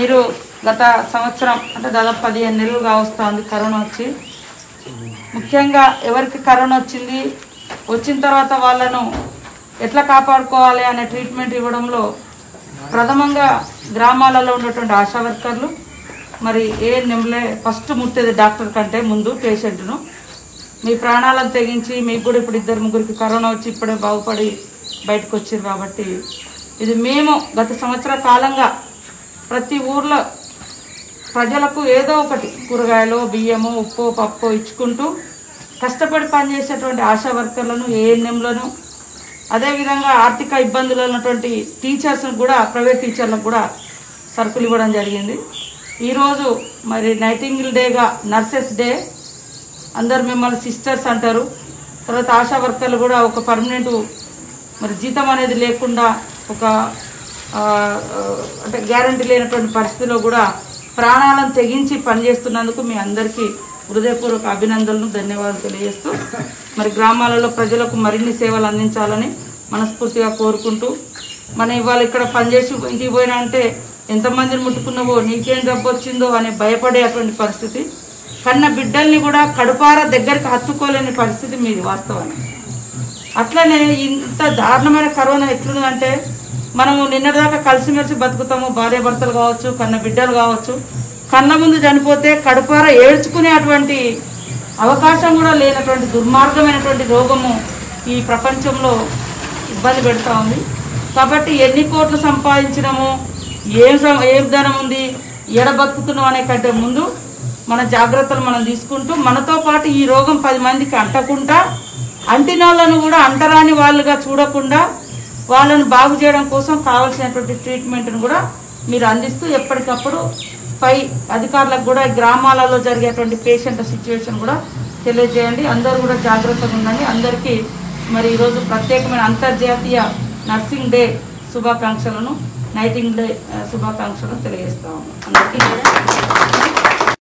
మీరు గత సంవత్సరం అంటే దాదాపు పదిహేను నెలలుగా వస్తుంది కరోనా వచ్చి ముఖ్యంగా ఎవరికి కరోనా వచ్చింది వచ్చిన తర్వాత వాళ్ళను ఎట్లా కాపాడుకోవాలి అనే ట్రీట్మెంట్ ఇవ్వడంలో ప్రథమంగా గ్రామాలలో ఉన్నటువంటి ఆశా వర్కర్లు మరి ఏ నెంబలే ఫస్ట్ ముట్టేది డాక్టర్ కంటే ముందు పేషెంట్ను మీ ప్రాణాలను తెగించి మీకు కూడా ఇప్పుడు ఇద్దరు ముగ్గురికి కరోనా వచ్చి ఇప్పుడే బాగుపడి బయటకు వచ్చారు కాబట్టి ఇది మేము గత సంవత్సర కాలంగా ప్రతి ఊర్లో ప్రజలకు ఏదో ఒకటి కూరగాయలు బియ్యము ఉప్పు పప్పు ఇచ్చుకుంటూ కష్టపడి పనిచేసేటువంటి ఆశా వర్కర్లను ఏఎన్ఎంలను అదేవిధంగా ఆర్థిక ఇబ్బందులు ఉన్నటువంటి టీచర్స్ను కూడా ప్రైవేట్ టీచర్లకు కూడా సరుకులు ఇవ్వడం జరిగింది ఈరోజు మరి నైటింగిల్ డేగా నర్సెస్ డే అందరు మిమ్మల్ని సిస్టర్స్ అంటారు తర్వాత ఆశా వర్కర్లు కూడా ఒక పర్మనెంట్ మరి జీతం అనేది లేకుండా ఒక ఆ, ఆ, అంటే గ్యారంటీ లేనటువంటి పరిస్థితిలో కూడా ప్రాణాలను తెగించి పనిచేస్తున్నందుకు మీ అందరికీ హృదయపూర్వక అభినందనలు ధన్యవాదాలు తెలియజేస్తూ మరి గ్రామాలలో ప్రజలకు మరిన్ని సేవలు అందించాలని మనస్ఫూర్తిగా కోరుకుంటూ మనం ఇవాళ ఇక్కడ పనిచేసి ఇంటికి పోయినా అంటే ఎంతమందిని ముట్టుకున్నావో నీకేం జబ్బు వచ్చిందో అనే భయపడేటువంటి పరిస్థితి కన్న బిడ్డల్ని కూడా కడుపార దగ్గరికి హత్తుకోలేని పరిస్థితి మీది వాస్తవానికి అట్లనే ఇంత దారుణమైన కరోనా ఎట్లుందంటే మనము నిన్నటిదాకా కలిసిమెలిసి బతుకుతాము భార్య భర్తలు కావచ్చు కన్న బిడ్డలు కావచ్చు కన్న ముందు చనిపోతే కడుపార ఏడ్చుకునేటువంటి అవకాశం కూడా లేనటువంటి దుర్మార్గమైనటువంటి రోగము ఈ ప్రపంచంలో ఇబ్బంది పెడతా ఉంది కాబట్టి ఎన్ని కోట్లు సంపాదించినాము ఏం సం- ఏం ధనం ఉంది ఎడ బతుకుతున్నాం అనే కంటే ముందు మన జాగ్రత్తలు మనం తీసుకుంటూ మనతో పాటు ఈ రోగం పది మందికి అంటకుండా అంటిన వాళ్ళను కూడా అంటరాని వాళ్ళుగా చూడకుండా వాళ్ళను బాగు చేయడం కోసం కావాల్సినటువంటి ట్రీట్మెంట్ను కూడా మీరు అందిస్తూ ఎప్పటికప్పుడు పై అధికారులకు కూడా గ్రామాలలో జరిగేటువంటి పేషెంట్ సిచ్యువేషన్ కూడా తెలియజేయండి అందరూ కూడా జాగ్రత్తగా ఉండండి అందరికీ మరి ఈరోజు ప్రత్యేకమైన అంతర్జాతీయ నర్సింగ్ డే శుభాకాంక్షలను నైటింగ్ డే ఆ, శుభాకాంక్షలను తెలియజేస్తాము అందరికీ